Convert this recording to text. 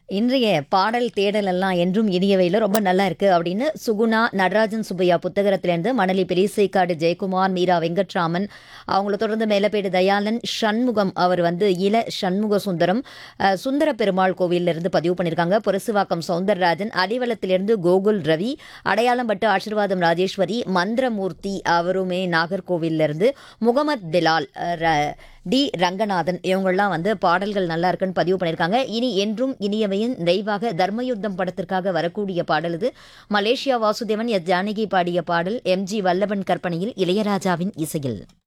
இன்றைய பாடல் தேடல் எல்லாம் என்றும் இனியவையில் ரொம்ப நல்லா இருக்கு அப்படின்னு சுகுணா நடராஜன் சுப்பையா புத்தகத்திலேருந்து மணலி பெரியசைக்காடு ஜெயக்குமார் மீரா வெங்கட்ராமன் அவங்கள தொடர்ந்து மேலப்பேடு தயாளன் சண்முகம் அவர் வந்து இள சண்முக சுந்தரம் அஹ், சுந்தர பெருமாள் கோவிலிருந்து பதிவு பண்ணியிருக்காங்க புரசுவாக்கம் சௌந்தரராஜன் அடிவளத்திலிருந்து கோகுல் ரவி அடையாளம்பட்டு ஆசீர்வாதம் ராஜேஸ்வரி மந்திரமூர்த்தி அவருமே நாகர்கோவிலிருந்து முகமது பிலால் அஹ், ர- டி ரங்கநாதன் இவங்கெல்லாம் வந்து பாடல்கள் நல்லா இருக்குன்னு பதிவு பண்ணியிருக்காங்க இனி என்றும் இனியவையின் நிறைவாக தர்மயுத்தம் படத்திற்காக வரக்கூடிய பாடல் இது மலேசியா வாசுதேவன் எஸ் ஜானகி பாடிய பாடல் எம்ஜி வல்லவன் கற்பனையில் இளையராஜாவின் இசையில்